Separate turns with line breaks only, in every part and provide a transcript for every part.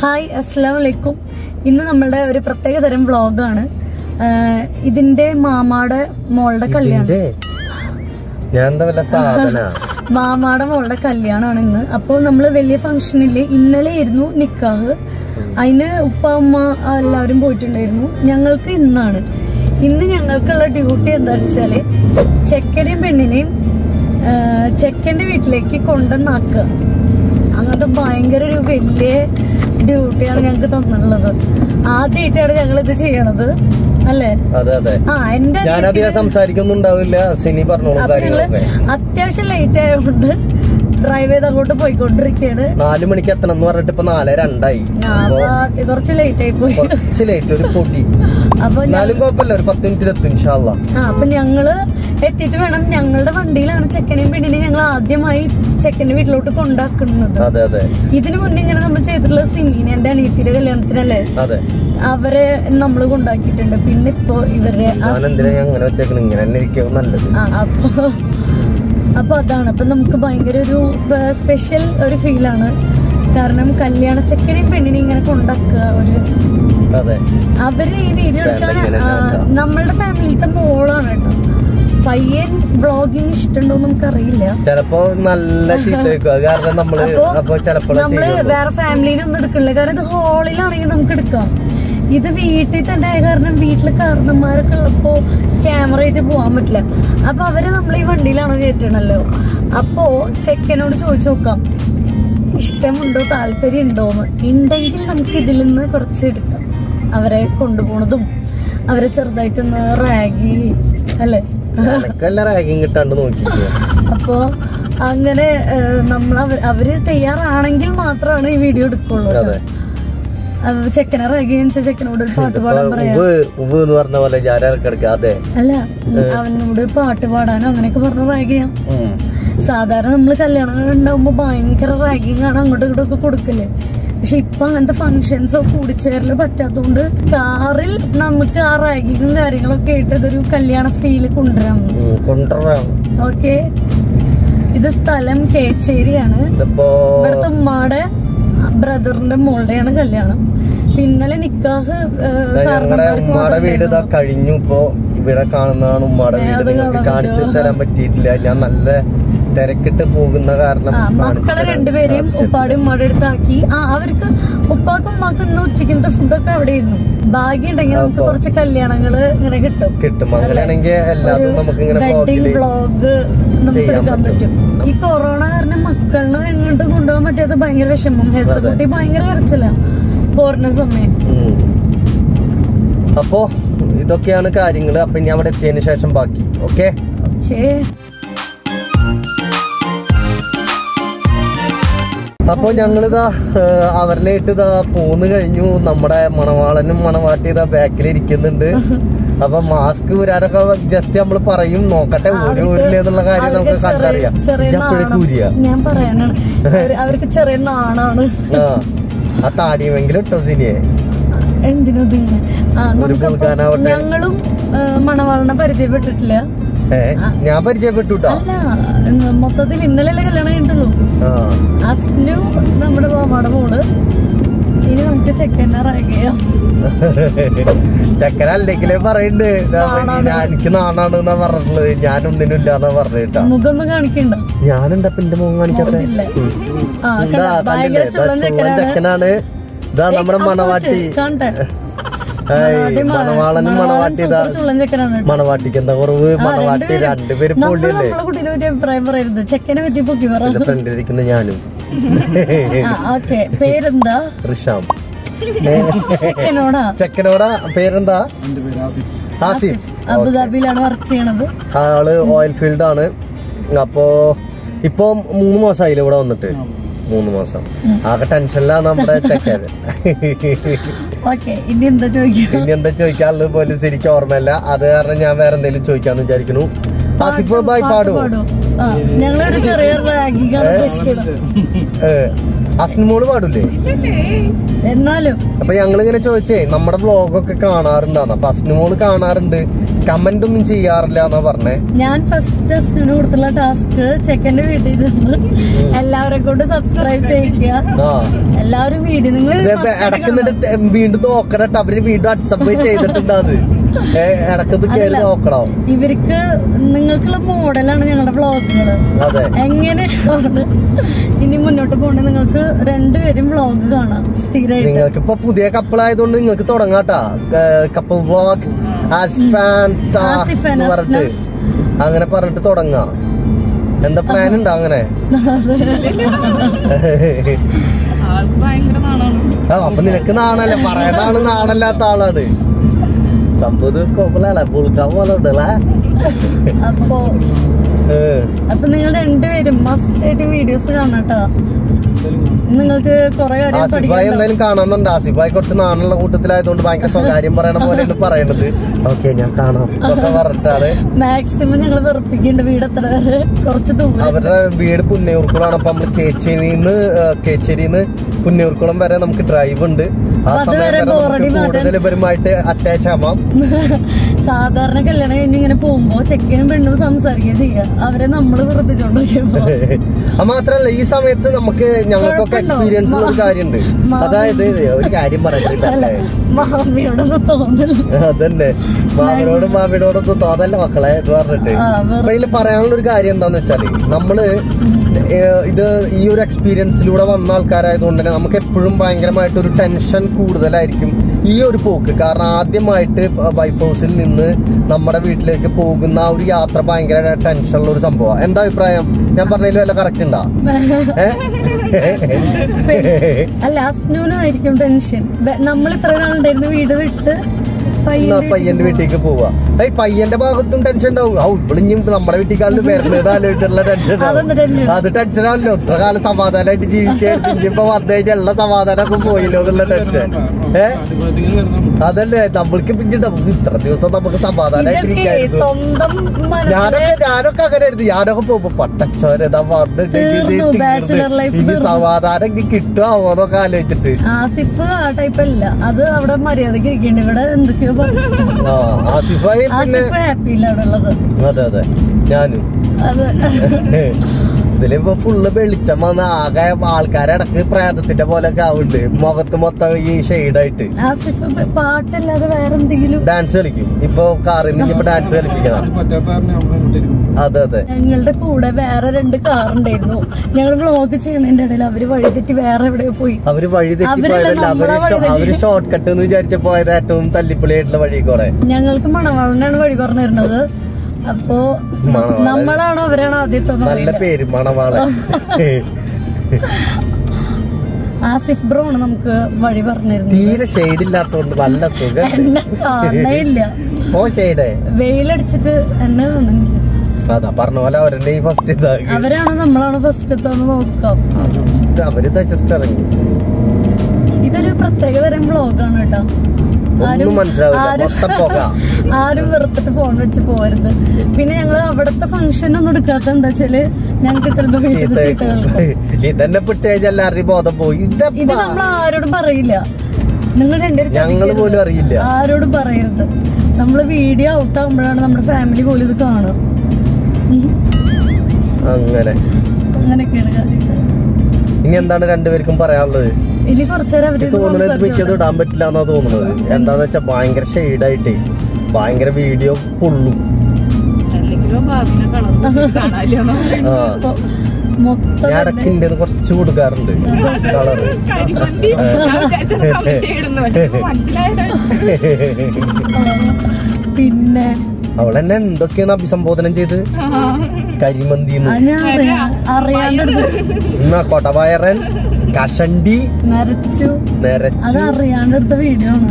Hi അസ്സാം വലൈക്കും ഇന്ന് നമ്മളുടെ ഒരു പ്രത്യേക തരം വ്ളോഗാണ് ഇതിന്റെ മാമാടെ മോളുടെ കല്യാണം
ഇതിന്റെ ഞാൻ എന്താ വല്ല സാധന
മാമാടെ മോളുടെ കല്യാണമാണ് ഇന്ന് അപ്പോൾ നമ്മൾ വലിയ ഫംഗ്ഷനില് ഇന്നലെ ആയിരുന്നു നിക്കാഹ് അതിന് ഉപ്പ അമ്മ എല്ലാവരും പോയിട്ടുണ്ടായിരുന്നു ഞങ്ങൾക്ക് ഇന്നാണ് ഇന്ന് ഞങ്ങൾക്കുള്ള ഡ്യൂട്ടി എന്താ വെച്ചാല് ചെക്കനെയും പെണ്ണിനെയും ആ, ചെക്കന്റെ വീട്ടിലേക്ക് കൊണ്ടുവന്നാക്കുക അങ്ങനത്തെ ഭയങ്കര ഒരു വലിയ ഡ്യൂട്ടിയാണ് ഞങ്ങൾക്ക് തന്നിട്ടുള്ളത് ആദ്യമായിട്ടാണ് ഞങ്ങൾ ഇത് ചെയ്യണത് അല്ലേ
അതെ അതെ
ആ എന്റെ
ഞാനധികം സംസാരിക്കുന്നുണ്ടാവില്ല സിനി പറഞ്ഞോളൂ
അപ്പൊ ഞങ്ങള്
കാര്യങ്ങളൊക്കെ
അത്യാവശ്യം ലേറ്റ് ആയതുകൊണ്ട് ഡ്രൈവ് ചെയ്ത് അങ്ങോട്ട് പോയിക്കൊണ്ടിരിക്കുകയാണ്
നാലു മണിക്ക് എത്തണം എന്ന് പറഞ്ഞിട്ട് ഇപ്പൊ നാല് രണ്ടായി
ആ, അപ്പൊ അത് കുറച്ച് ലേറ്റ് ആയി പോയി
കുറച്ച് ലേറ്റ് ഒരു പൊടി
അപ്പൊ ഞ-
എന്നാലും കുഴപ്പമില്ല ഒരു പത്ത് മിനിറ്റിൽ എത്തും ഇൻഷാല്ല
ആ അപ്പൊ ഞങ്ങള് എത്തിയിട്ട് വേണം ഞങ്ങളുടെ വണ്ടിയിലാണ് ചെക്കനെയും പെണ്ണിനെയും ഞങ്ങൾ ആദ്യമായി ചെക്കന്റെ വീട്ടിലോട്ട് കൊണ്ടാക്കുന്നത്
അതെ അതെ
ഇതിനു മുന്നേ ഇങ്ങനെ നമ്മൾ ചെയ്തിട്ടുള്ളത് സിമീനെ എന്റെ അനിയത്തിയുടെ കല്യാണത്തിനല്ലേ
അതെ
അവരെ നമ്മൾ കൊണ്ടാക്കിയിട്ടുണ്ട് പിന്നെ ഇപ്പൊ ഇവരെ ആ-
ഞാൻ എന്തിനാ ഞാൻ അങ്ങനെ വെച്ചേക്കണം ഇങ്ങനെ തന്നെ ഇരിക്കും നല്ലത്
ആ അപ്പൊ അപ്പൊ അതാണ് അപ്പൊ നമുക്ക് ഭയങ്കര ഒരു സ്പെഷ്യൽ ഒരു ഫീലാണ് കാരണം കല്യാണ ചെക്കനെയും പെണ്ണിനെയും ഇങ്ങനെ കൊണ്ടാക്കുക ഒരു രസം
അതെ
അവര് ഈ വീഡിയോ എടുക്കാൻ
ഇങ്ങനെ
ആ, നമ്മളുടെ ഫാമിലിത്തെ മോളാണ് കേട്ടോ പയ്യൻ ബ്ലോഗിങ് ഇഷ്ടമുണ്ടോ നമുക്കറിയില്ല
ചെലപ്പോ നല്ല ചീത്ത വെക്കും അത് കാരണം നമ്മള്
അപ്പൊ
അപ്പൊ ചെലപ്പോ
നമ്മള് വേറെ ഫാമിലിയിലൊന്നും എടുക്കണില്ല കാരണം ഇത് ഹാളിലാണെങ്കിൽ നമുക്ക് എടുക്കാം ഇത് വീട്ടിൽ തന്നെ ആയ കാരണം വീട്ടില് കാരണന്മാരൊക്കെ ഉള്ളപ്പോ ക്യാമറ ആയിട്ട് പോകാൻ പറ്റില്ല അപ്പൊ അവരെ നമ്മൾ ഈ വണ്ടിയിലാണ് കയറ്റണല്ലോ അപ്പോ ചെക്കനോട് ചോദിച്ചു നോക്കാം ഇഷ്ടമുണ്ടോ താല്പര്യം ഉണ്ടോന്ന് ഉണ്ടെങ്കിൽ നമുക്ക് ഇതിൽ നിന്ന് കുറച്ച് എടുക്കാം അവരെ കൊണ്ടുപോണതും അവരെ ചെറുതായിട്ടൊന്ന് റാഗി അല്ലേ
എനക്കല്ല റാഗിങ് കിട്ടാണ്ട് നോക്കിക്കോ
അപ്പോ അങ്ങനെ ഏഹ്, നമ്മൾ അവ- അവര് തയ്യാറാണെങ്കിൽ മാത്രമാണ് ഈ വീഡിയോ എടുക്കുള്ളൂ കേട്ടോ.
അതെ
അത് ചെക്കനെ റേഗിയൻ ചെക്കനോട് ഒരു പാട്ട് പാടാൻ പറയാം
ഉവ് ഉവ് എന്ന് പറഞ്ഞ പോലെ ഞാൻ ഇടക്കിടക്ക് അതെ
അല്ല അവനോട് പാട്ട് പാടാനോ അങ്ങനെയൊക്കെ പറഞ്ഞ റാഗിയാം
ഉം.
സാധാരണ നമ്മൾ കല്യാണം ഉണ്ടാവുമ്പോ ഭയങ്കര റാഗിങ് ആണ് അങ്ങോട്ടും ഇങ്ങോട്ടും ഒക്കെ കൊടുക്കല് പക്ഷെ ഇപ്പൊ അങ്ങനത്തെ ഫങ്ഷൻസോ കൂടിച്ചേരല് പറ്റാത്തതുകൊണ്ട് കാറിൽ നമുക്ക് ആ റാഗിങ്ങും കാര്യങ്ങളൊക്കെ ആയിട്ട് ഇതൊരു കല്യാണ ഫീല് കൊണ്ടുവരാം
ഉം, കൊണ്ടുവരാം
ഓക്കെ ഇത് സ്ഥലം കേച്ചേരിയാണ്
ഇതിപ്പോ
ഇവിടുത്തെ ഉമ്മാടെ ബ്രദറിന്റെ മോളുടെയാണ് കല്യാണം ഇപ്പൊ ഇന്നലെ നിക്കാഹ് ഏഹ്,
ഞങ്ങളുടെ
കാരണന്മാർക്ക്
ഉമ്മാടെ വീട് ഇതാ
മാത്രമേ
കഴിഞ്ഞു ഇപ്പൊ ഇവിടെ കാണുന്നതാണ് ഉമ്മാടെ വീട്
അത്
നിങ്ങൾക്ക്
കാണാൻ
കാണിച്ചു
പറ്റുമോ?
തരാൻ പറ്റിയിട്ടില്ല ഞാൻ നല്ല തിരക്കിട്ട് പോകുന്ന കാരണം
ആ
കാണിച്ചു
മക്കളെ
തരാൻ
രണ്ടുപേരെയും
സാധിച്ചിട്ടില്ല.
ഉപ്പാടെ ഉമ്മാടെ അടുത്താക്കി ആ അവർക്ക് ഉപ്പാക്കും ഉമ്മാക്കും ഇന്ന് ഉച്ചക്കലത്തെ ഫുഡൊക്കെ അവിടെ ഇരുന്നു ഭാഗ്യം ഉണ്ടെങ്കിൽ നമുക്ക്
അപ്പൊ-
കുറച്ച് കല്യാണങ്ങള് ഇങ്ങനെ കിട്ടും
കിട്ടും അങ്ങനെയാണെങ്കിൽ എല്ലാതും നമുക്ക് ഇങ്ങനെ
വെഡിങ്
ബ്ലോഗില്
വ്ളോഗ് നമുക്ക്
ചെയ്യാൻ
എടുക്കാൻ പറ്റും
പറ്റും.
ഈ കൊറോണ കാരണം മക്കളിനെ എങ്ങോട്ട് കൊണ്ടുപോകാൻ പറ്റാത്ത ഭയങ്കര വിഷമം ഹെസക്കുട്ടി ഭയങ്കര കരച്ചില്ല പോരുന്ന സമയം
ഉം. അപ്പോ ഇതൊക്കെയാണ് കാര്യങ്ങള് അപ്പൊ ഇനി അവിടെ എത്തിയതിനു ശേഷം ബാക്കി ഓക്കെ
ഓക്കേ
അപ്പൊ ഞങ്ങളിതാ ഏഹ്, അവരിലായിട്ട് ഇതാ പോന്ന് കഴിഞ്ഞു നമ്മുടെ മണവാളനും മണവാട്ടി ഇതാ ബാക്കിൽ ഇരിക്കുന്നുണ്ട് അപ്പൊ മാസ്ക് ഊരാനൊക്കെ ജസ്റ്റ് നമ്മൾ പറയും നോക്കട്ടെ ഊരി ഊരില്ല എന്നുള്ള കാര്യം നമുക്ക്
അവർക്ക് ചെറിയ-
കണ്ടറിയാം
ചെറിയ
ഇപ്പോഴേക്ക്
നാണം.
ഊരിയ
ഞാൻ പറയാനാണ് അവര്- അവർക്ക് ചെറിയ നാണാണ്
ആ ആ താടിയുമെങ്കിലും ഇട്ടോ സിനിയെ
എന്തിനും ഇതിങ്ങനെ ആ
ഒരു
നമുക്കപ്പോ
പുൽക്കാനാവട്ടെ.
ഞങ്ങളും ആ, മണവാളനെ പരിചയപ്പെട്ടിട്ടില്ല
ഏ ഞാൻ പരിചയപ്പെട്ടു ട്ടോ.
അല്ല മൊത്തത്തിൽ ഇന്നലെയല്ലേ കല്യാണം കഴിഞ്ഞിട്ടുള്ളൂ
ആ
അസ്നു നമ്മുടെ മാമാടെ മോള് ഇനി നമുക്ക് ചെക്കനെ റാഗിയാം
ചക്കര അല്ലെങ്കിലേ പറയണ്ട്
നാണാണ്.
ഞാൻ എനിക്ക് നാണാണ് എന്നാ പറഞ്ഞിട്ടുള്ളത് ഞാനൊന്നിനും ഇല്ല എന്നാ പറഞ്ഞിട്ടാ
മുഖമൊന്നും കാണിക്കണ്ട
ഞാനെന്താ ഇപ്പൊ എന്റെ മോൻ കാണിക്കട്ടെ
ഇല്ല. ആ
എന്താ
കണ്ടോ? ഭയങ്കര
കണ്ടില്ലേ ഇതാ
ചുള്ളൻ
ചുള്ളൻ
ചെക്കനാണ്
ചെക്കനാണ് ഇതാ നമ്മുടെ മണവാട്ടി
കാണട്ടെ
ഏയ്,
മണവാട്ടി മണ-
മണവാളനും
മണവാളൻ
മണവാട്ടി ഇതാ
super ചുള്ളൻ ചെക്കനാണ് കേട്ടോ.
മണവാട്ടിക്ക് എന്താ കുറവ്
ആ,
മണവാട്ടി
രണ്ടുപേരും.
രണ്ടുപേരും
നമ്മള്
പൊള്ളിയല്ലേ
നമ്മളെ കുട്ടീനെ പറ്റി അഭിപ്രായം പറയരുത് ചെക്കനെ പറ്റി പൊക്കി പറ
എന്റെ ഫ്രണ്ടിലിരിക്കുന്ന ഞാനും
ആ ഓക്കെ പേരെന്താ
റിഷാം
ചെക്കനോടാ
ചെക്കനോടാ പേരെന്താ ആസിഫ്
അബുദാബിയിലാണ് വർക്ക് ചെയ്യണത്
ആള് ഓയിൽ ഫീൽഡ് ആണ് അപ്പോ ഇപ്പൊ മൂന്ന് മാസമായില്ലേ ഇവിടെ വന്നിട്ട് മൂന്ന് മാസം ആകെ ടെൻഷനിലാണ് നമ്മുടെ ചെക്കൻ
ഓക്കെ ഇനി എന്താ ചോദിക്കുക
ഇനി എന്താ ചോദിക്കാനുള്ളത് പോലും ശരിക്കും ഓർമ്മയില്ല അത് കാരണം ഞാൻ വേറെ എന്തെങ്കിലും ചോദിക്കാന്ന് വിചാരിക്കുന്നു ആസിഫ് ബായ് പാടുവോ
പാടുവോ ആ ഞങ്ങളൊരു ചെറിയ റാഗിക്കാണ് ഉദ്ദേശിക്കുന്നത്
അസ്നമോള് പാടൂലേ
എന്നാലും
അപ്പൊ ഞങ്ങൾ ഇങ്ങനെ ചോദിച്ചേ നമ്മുടെ വ്ളോഗൊക്കെ കാണാറുണ്ടാന്ന് അപ്പൊ അസ്നുമോള് കാണാറുണ്ട് കമന്റ് ഒന്നും ചെയ്യാറില്ല എന്നാ പറഞ്ഞേ
ഞാൻ ഫസ്റ്റ് അസ്നു കൊടുത്തുള്ള ടാസ്ക് ചെക്കന്റെ വീട്ടിൽ ചെന്ന് എല്ലാവരെ കൊണ്ട് സബ്സ്ക്രൈബ് ചെയ്യിക്കുക
ആ
എല്ലാവരും വീഡിയോ നിങ്ങൾ
ഇതിപ്പോ ഇടക്ക് എന്നിട്ട് വീണ്ടും നോക്കണട്ട് അവര് വീണ്ടും അക്സെപ്റ്റ് ചെയ്തിട്ടുണ്ട് അത് ഏ ഇടക്കത് കയറി
അതല്ല.
നോക്കണം
ഇവർക്ക് നിങ്ങൾക്കുള്ള മോഡലാണ് ഞങ്ങളുടെ വ്ളോഗുകൾ
അതെ
എങ്ങനെയാണ് ഇനി മുന്നോട്ട് പോകണേ നിങ്ങൾക്ക് രണ്ടുപേരും വ്ളോഗ് കാണാം സ്ഥിരമായിട്ട്
നിങ്ങൾക്ക് ഇപ്പൊ പുതിയ കപ്പിൾ ആയതുകൊണ്ട് നിങ്ങൾക്ക് തുടങ്ങാട്ടാ കപ്പിൾ വ്ളോഗ് ആസ്ഫാൻ
ആസിഫ് and
പറഞ്ഞിട്ട് അങ്ങനെ പറഞ്ഞിട്ട് തുടങ്ങാം എന്താ പ്ലാൻ ഉണ്ടോ അങ്ങനെ
ആൾക്ക് ഭയങ്കര നാണാണ്
ആ, അപ്പൊ നിനക്ക് നാണല്ലേ പറയണാണ് നാണല്ലാത്ത ആളാണ് സംഭവം കൊപ്പലല്ല പുളുക്കാൻ പോലെ ഉണ്ടല്ലേ
അപ്പോ അപ്പൊ നിങ്ങൾ രണ്ടുപേരും മസ്റ്റ് ആയിട്ട് വീഡിയോസ് കാണാട്ടോ നിങ്ങൾക്ക് കുറെ കാര്യം
ആസിഫായി
പഠിക്കണം
എന്തായാലും കാണുന്നുണ്ട് ആസിഫായി കുറച്ച് നാണുള്ള കൂട്ടത്തിലായതുകൊണ്ട് ഭയങ്കര സ്വകാര്യം പറയണ പോലെയാണ് പറയണത് ഓക്കെ ഞാൻ കാണാം എന്നൊക്കെ പറഞ്ഞിട്ടാണ്
മാക്സിമം ഞങ്ങൾ വെറുപ്പിക്കുന്നുണ്ട് വീട് എത്ര വരെ കുറച്ച് ദൂരം
അവരുടെ വീട് പുന്നയൂർക്കുളമാണ് അപ്പൊ നമ്മള് കേച്ചേരിന്ന് കേച്ചേരിന്ന് പുന്നയൂർക്കുളം വരെ നമുക്ക് ഡ്രൈവ് ഉണ്ട് ആ
അപ്പൊ
സമയം
അതുവരെ
വരെ
ബോറടി
നമുക്ക്
മാറ്റാൻ-
കൂടുതൽ ഇവരുമായിട്ട് അറ്റാച്ച് ആവാം
സാധാരണ കല്യാണം കഴിഞ്ഞ് ഇങ്ങനെ പോകുമ്പോ ചെക്കനും പെണ്ണും സംസാരിക്കുകയും ചെയ്യാം അവരെ നമ്മൾ വെറുപ്പിച്ചോണ്ടിരിക്കുമ്പോ
അത് മാത്രല്ല ഈ സമയത്ത് നമുക്ക് ഞങ്ങൾക്കൊക്കെ
കുഴപ്പമുണ്ടോ?
എക്സ്പീരിയൻസ് ഉള്ള ഒരു
മാ-
കാര്യമുണ്ട്
മാ-
അതായത് ഒരു കാര്യം
അല്ല
പറയണ്ടല്ലേ
മാമിയോടൊന്നും തോന്നില്ല
അതന്നെ മാമിനോടും മാമിനോടൊന്നും തോന്നല്ല മക്കളെ എന്ന് പറഞ്ഞിട്ട്
ആ, വെറു-
അപ്പൊ ഇതിൽ പറയാനുള്ള ഒരു കാര്യം എന്താന്ന് വെച്ചാല് നമ്മള് ഏഹ്, ഇത് ഈ ഒരു എക്സ്പീരിയൻസിലൂടെ വന്ന ആൾക്കാരായതുകൊണ്ട് തന്നെ നമുക്ക് എപ്പോഴും ഭയങ്കരമായിട്ട് ഒരു ടെൻഷൻ കൂടുതലായിരിക്കും ഈ ഒരു പോക്ക് കാരണം ആദ്യമായിട്ട് വൈഫ് ഹൗസിൽ നിന്ന് നമ്മുടെ വീട്ടിലേക്ക് പോകുന്ന ആ ഒരു യാത്ര ഭയങ്കര ടെൻഷനുള്ള ഒരു സംഭവം എന്താ അഭിപ്രായം ഞാൻ പറഞ്ഞതിൽ വല്ല കറക്റ്റ് ഉണ്ടാ ഏഹ്
അല്ല അസ്നൂനായിരിക്കും ടെൻഷൻ നമ്മൾ ഇത്ര നാളുണ്ടായിരുന്നു വീട് വിട്ട്
എന്നാ
പയ്യന്റെ
പയ്യന്റെ വീട്ടിലേക്ക് പോവാ ഈ പയ്യന്റെ ഭാഗത്തും ടെൻഷൻ ഉണ്ടാവും ഔ ഇവളിഞ്ഞ് നമ്മുടെ വീട്ടിക്കാളിൽ വരുന്നത് ആലോചിച്ചുള്ള ടെൻഷൻ
അതെന്ത് tension?
അത് ടെൻഷൻ ആണല്ലോ ഇത്ര കാലം സമാധാനമായിട്ട് ജീവിക്കാൻ ഇനിയിപ്പോ വന്നു കഴിഞ്ഞാൽ ഉള്ള സമാധാനമൊക്കെ പോയില്ലോ എന്നുള്ള ടെൻഷൻ ഏ അതല്ലേ നമ്മൾക്ക് പിന്നെ നമുക്ക് ഇത്ര ദിവസം നമുക്ക് സമാധാനമായിട്ട്
ഇതൊക്കെ
ഇരിക്കായിരുന്നു
സ്വന്തം മനസ്സിലെ
ഞാനൊക്കെ ഞാനൊക്കെ അങ്ങനെ ആയിരുന്നു ഞാനൊക്കെ പോകുമ്പോ പട്ടച്ചോരതാ വന്നിട്ട് ഇത്
തീർന്നു,
ഇത്
bachelor life
ഇനി
തീർന്നു.
സമാധാനം ഇനി കിട്ടുമോ എന്നൊക്കെ ആലോചിച്ചിട്ട്
ആസിഫ് ആ ടൈപ്പ് അല്ല അത് അവിടെ മര്യാദക്ക് ഇരിക്കണ്ട ഇവിടെ എന്തൊക്കെയോ പറഞ്ഞു
ആ ആസിഫായി പിന്നെ
ആസിഫ് ഹാപ്പി ഇല്ല അവിടെ ഉള്ളത്
അതെ അതെ ഞാനും
അത്
ഇതിലിപ്പോ ഫുള്ള് വെളിച്ചം വന്ന് ആകെ ആൾക്കാരടക്ക് പ്രേതത്തിന്റെ പോലൊക്കെ ആവുന്നുണ്ട് മുഖത്ത് മൊത്തം ഈ ഷെയ്ഡായിട്ട്
ആസിഫ് പാട്ടല്ലാതെ വേറെ എന്തെങ്കിലും
ഡാൻസ് കളിക്കും ഇപ്പൊ കാറിൽ നിന്ന് ഇപ്പൊ ഡാൻസ് കളിപ്പിക്കണം അതെ അതെ
ഞങ്ങളുടെ കൂടെ വേറെ രണ്ട് കാർ ഉണ്ടായിരുന്നു ഞങ്ങൾ വ്ളോഗ് ചെയ്യണതിന്റെ ഇടയിൽ അവര് വഴിതെറ്റി വേറെ എവിടെയോ പോയി
അവര് വഴി തെറ്റി
അവരല്ല,
പോയതല്ല അവര്
നമ്മളെ
ഷോ-
വഴി
അവര്
തെറ്റി.
ഷോർട്ട് കട്ട് എന്ന് വിചാരിച്ച പോയത് ഏറ്റവും തല്ലിപ്പൊളിയായിട്ടുള്ള വഴി കൂടെ
ഞങ്ങൾക്ക് മണവാളനാണ് വഴി പറഞ്ഞു തരുന്നത് അപ്പോ
മണവാളൻ.
നമ്മളാണോ അവരാണോ ആദ്യത്തെ
നല്ല പേര് മണവാളൻ
ആസിഫ് ബ്രോ ആണ് നമുക്ക് വഴി പറഞ്ഞിരുന്നത്
തീരെ ഷെയ്ഡ് ഇല്ലാത്തോണ്ട് നല്ല സുഖം
എന്നെ കാണേയില്ല
ഓ ഷെയ്ഡേ
വെയിലടിച്ചിട്ട് എന്നെ കാണുന്നില്ല
അതാ പറഞ്ഞ പോലെ അവരെന്നെ ഈ ഫസ്റ്റ് ഇതാക്കി
അവരാണോ നമ്മളാണോ ഫസ്റ്റ് എത്താന്ന് നോക്കാം
അവരിതാ ജസ്റ്റ് ഇറങ്ങി
ഇതൊരു പ്രത്യേക തരം വ്ളോഗാണ് കേട്ടോ
ഒന്നും മനസ്സിലാവില്ല മൊത്തം പുക
ആരും വെറുത്തിട്ട് ഫോൺ വെച്ച് പോരുത് പിന്നെ ഞങ്ങൾ അവിടുത്തെ ഫംഗ്ഷൻ ഒന്നും എടുക്കാത്ത എന്താ വെച്ചാല് ഞങ്ങൾക്ക് ചിലപ്പോ വീട്ടിൽ
ചീത്ത
ചീത്ത കേൾക്കും
ഇതന്നെ പിട്ട് കഴിഞ്ഞാൽ എല്ലാവരുടെയും ബോധം പോയി
ഇത്
ഇതെപ്പാ?
നമ്മൾ ആരോടും പറയില്ല നിങ്ങൾ രണ്ടുപേരും
ഞങ്ങള്
ചതിക്കരുത്.
പോലും അറിയില്ല.
ആരോടും പറയരുത് നമ്മള് വീഡിയോ ഔട്ട് ആകുമ്പോഴാണ് നമ്മുടെ ഫാമിലി പോലും ഇത് കാണുക ഉം.
അങ്ങനെ
അങ്ങനെയൊക്കെയാണ് കാര്യങ്ങൾ
ഇനി എന്താണ് രണ്ടുപേർക്കും പറയാനുള്ളത്
ഇനി കുറച്ചേരം അവര്
എനിക്ക് തോന്നുന്നത് ഇത് മിക്കത് ഇടാൻ പറ്റില്ല എന്നാ തോന്നുന്നത് എന്താന്ന് വെച്ചാ ഭയങ്കര ഷെയ്ഡായിട്ടേ ഭയങ്കര വീഡിയോ പൊള്ളും
അല്ലെങ്കിലോ ഭാവിനെ കളർന്ന് കാണാല്ലോ
ആ
അപ്പൊ മൊത്തം
ഞാൻ ഇടയ്ക്ക് ഇന്ത്യന്ന് കുറച്ച് കൊടുക്കാറുണ്ട് കളറ്
കരിമന്തി ഞാൻ വിചാരിച്ചത് കമന്റ് ഇടുന്നു പക്ഷെ ഇപ്പൊ മനസ്സിലായതാണ്
പിന്നെ
അവളെന്നെ എന്തൊക്കെയാണ് അഭിസംബോധനം ചെയ്ത് കരിമന്തിന്ന്
അത് ഞാൻ അറിയാ- അറിയാണ്ട്
എന്നാ കൊടവയറൻ കഷണ്ടി
നരച്ചു അത്
നിരച്ചു
അറിയാണ്ട് എടുത്ത വീഡിയോ ആണ്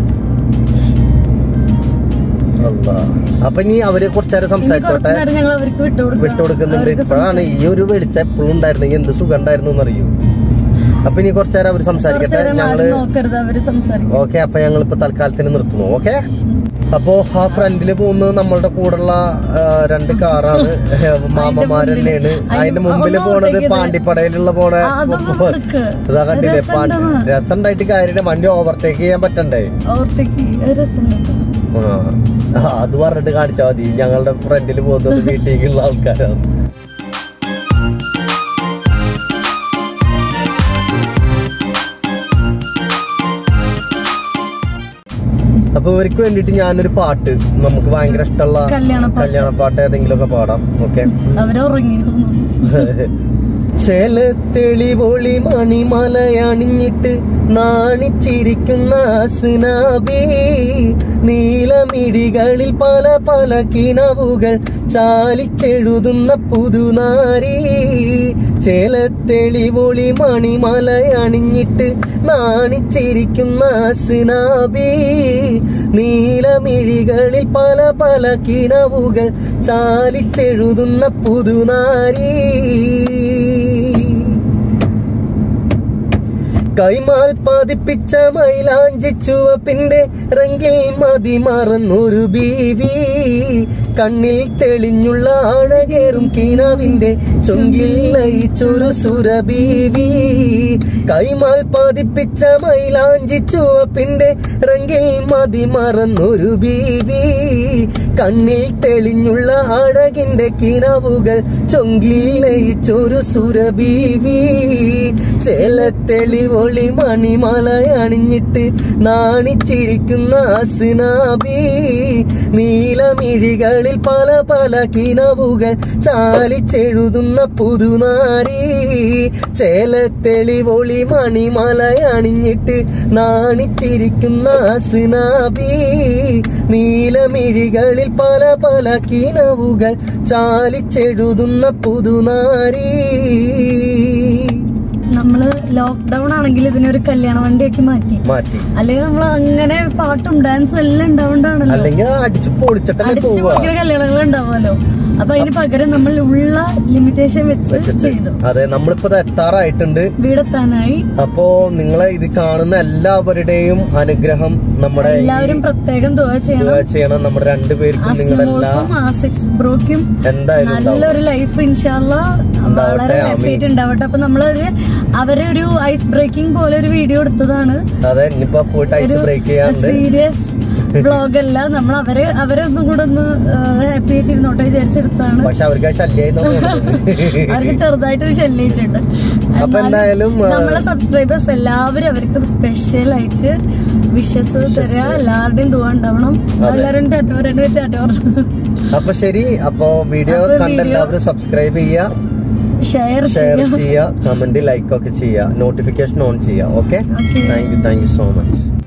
അല്ലാ. അപ്പൊ ഇനി അവര് കുറച്ചേരം
ഇനി കുറച്ചു
സംസാരിച്ചോട്ടെ
നേരം ഞങ്ങൾ അവർക്ക് വിട്ടുകൊടുക്കാം
വിട്ടുകൊടുക്കുന്നുണ്ട്
അവർക്ക്
ഇപ്പോഴാണ് ഈ ഒരു വെളിച്ചം എപ്പോഴും ഉണ്ടായിരുന്നെങ്കിൽ എന്ത് സുഖം ഉണ്ടായിരുന്നു എന്നറിയൂ അപ്പൊ ഇനി കുറച്ചേരം അവര്
കുറച്ചു
സംസാരിക്കട്ടെ
നേരം
ഞങ്ങള്
ആരും നോക്കരുത് അവര് സംസാരിക്കും
ഓക്കെ അപ്പൊ ഞങ്ങൾ ഇപ്പൊ തൽക്കാലത്തിന് നിർത്തുന്നു ഓക്കെ അപ്പോ ആ ഫ്രണ്ടില് പോകുന്നത് നമ്മളുടെ കൂടെയുള്ള ആ, രണ്ട് കാറാണ് മാമമാർ തന്നെയാണ് അതിന്റെ മുമ്പിൽ
ഒന്ന്
പോണത്
ഓവർടേക്ക് ചെയ്ത്.
പാണ്ടിപ്പടയിലുള്ള പോണ
ആ, അതൊന്ന് നിക്ക്.
ഇതാ കണ്ടില്ലേ
രസമുണ്ടെന്ന്.
രസം ഉണ്ടായിട്ട് കാര്യമില്ല വണ്ടി ഓവർടേക്ക് ചെയ്യാൻ പറ്റണ്ടേ
ഓർത്തേക്ക് രസമുണ്ട്
ആ അത് പറഞ്ഞിട്ട് കാണിച്ചാൽ മതി ഞങ്ങളുടെ ഫ്രണ്ടിൽ പോകുന്നത് വീട്ടിലേക്കുള്ള ആൾക്കാരാണ് അപ്പൊ ഇവർക്ക് വേണ്ടിട്ട് ഞാനൊരു പാട്ട് നമുക്ക് ഭയങ്കര ഇഷ്ടമുള്ള
കല്യാണപ്പാട്ട്.
കല്യാണ പാട്ട് ഏതെങ്കിലും ഒക്കെ പാടാം ഓക്കെ
അവരുറങ്ങി തോന്നുന്നു
ചെലത്തെളിവൊളി മണിമലയണിഞ്ഞിട്ട് നാണിച്ചിരിക്കുന്ന സുനാബി നീലമിടികളിൽ പല പല കിണവുകൾ ചാലിച്ചെഴുതുന്ന പുതുനാരി ചേലത്തെളിവൊളി മണിമലയണിഞ്ഞിട്ട് നാണിച്ചിരിക്കുന്ന സുനാബി നീലമിഴികളിൽ പല പല കിണവുകൾ ചാലിച്ചെഴുതുന്ന പുതുനാരി കൈമാൽ പതിപ്പിച്ച മൈലാഞ്ചി ചുവപ്പിന്റെ റെങ്കിൽ മതി മറന്നൊരു ബീവി കണ്ണിൽ തെളിഞ്ഞുള്ള അഴകേറും കിനാവിന്റെ ചൊങ്കിൽ ലയിച്ചൊരു സുരബീവി കൈമാൽ പതിപ്പിച്ച മൈലാഞ്ചി ചുവപ്പിന്റെ റെങ്കിൽ മതി മറന്നൊരു ബീവി കണ്ണിൽ തെളിഞ്ഞുള്ള അഴകിന്റെ കിനാവുകൾ ചൊങ്കിൽ ലയിച്ചൊരു സുരബീവി ചേലത്തെളിവൊളി മണിമലയണിഞ്ഞിട്ട് നാണിച്ചിരിക്കുന്ന അസുനാബി നീലമിഴികളിൽ പല പല കിണവുകൾ ചാലിച്ചെഴുതുന്ന പുതുനാരി ചേലത്തെളിവൊളി മണിമലയണിഞ്ഞിട്ട് നാണിച്ചിരിക്കുന്ന അസുനാബി നീലമിഴികളിൽ പല പല കിണവുകൾ ചാലിച്ചെഴുതുന്ന പുതുനാരി
നമ്മള് ലോക്ക്ഡൌൺ ആണെങ്കിൽ ഇതിനൊരു കല്യാണ വണ്ടിയാക്കി മാറ്റി
മാറ്റി
അല്ലെങ്കിൽ നമ്മൾ അങ്ങനെ പാട്ടും ഡാൻസും എല്ലാം ഉണ്ടാവണ്ടാണല്ലോ
അല്ലെങ്കിൽ അടിച്ചു പൊളിച്ചിട്ടല്ലേ
അടിച്ചു
പോവുക
പൊളിക്കുന്ന കല്യാണങ്ങൾ ഉണ്ടാവുമല്ലോ അപ്പൊ അതിന് പകരം നമ്മൾ ഉള്ള ലിമിറ്റേഷൻ വെച്ച്
വെച്ചിട്ട്
ചെയ്തു
അതെ നമ്മളിപ്പോ ഇത് എത്താറായിട്ടുണ്ട്
വീടെത്താനായി
അപ്പോ നിങ്ങളെ ഇത് കാണുന്ന എല്ലാവരുടെയും അനുഗ്രഹം നമ്മുടെ ഈ
എല്ലാവരും പ്രത്യേകം തുക ചെയ്യണം
ദുആ ചെയ്യണം നമ്മുടെ രണ്ടുപേർക്കും നിങ്ങളുടെ എല്ലാ
ആസിഫും ആസിഫ് ബ്രോക്കും
എന്തായാലും ഉണ്ടാവും.
നല്ലൊരു ലൈഫ് ഇൻഷാല്ല
ഉണ്ടാവട്ടെ,
വളരെ ഹാപ്പി
ആമീൻ.
ആയിട്ട് ഉണ്ടാവട്ടെ അപ്പൊ നമ്മളൊരു അവരെ ഒരു ഐസ് ബ്രേക്കിംഗ് പോലെ ഒരു വീഡിയോ എടുത്തതാണ്
അതെ ഇനിയിപ്പോ പോയിട്ട് ഐസ് ബ്രേക്ക് ചെയ്യാണ്ട്
സീരിയസ് വ്ളോഗ് അല്ല നമ്മൾ അവരെ അവരെ ഒന്നും കൂടെ ഒന്ന് ഹാപ്പി ആയിട്ട് ഇരുന്നോട്ടെ വിചാരിച്ചെടുത്താണ്
പക്ഷെ അവർക്ക് അത് ശല്യമായി തോന്നുന്നു
അവർക്ക് ചെറുതായിട്ടൊരു ശല്യമായിട്ടുണ്ട്
അപ്പൊ എന്തായാലും, ആ,
നമ്മളെ സബ്സ്ക്രൈബേഴ്സ് എല്ലാവരും അവർക്ക് സ്പെഷ്യൽ ആയിട്ട് വിഷസ് തരാ എല്ലാവരുടെയും ദുവ ഉണ്ടാവണം എല്ലാവരും ടാറ്റ പറഞ്ഞു ടാറ്റ പറഞ്ഞു
അപ്പൊ ശരി അപ്പൊ വീഡിയോ
അപ്പൊ
കണ്ട്
video-
എല്ലാവരും സബ്സ്ക്രൈബ് ചെയ്യുക
ഷെയർ
ഷെയർ
ചെയ്യാം
ചെയ്യുക കമന്റ് ലൈക്ക് ഒക്കെ ചെയ്യുക നോട്ടിഫിക്കേഷൻ ഓൺ ചെയ്യുക okay
Okay.
Thank you thank you so much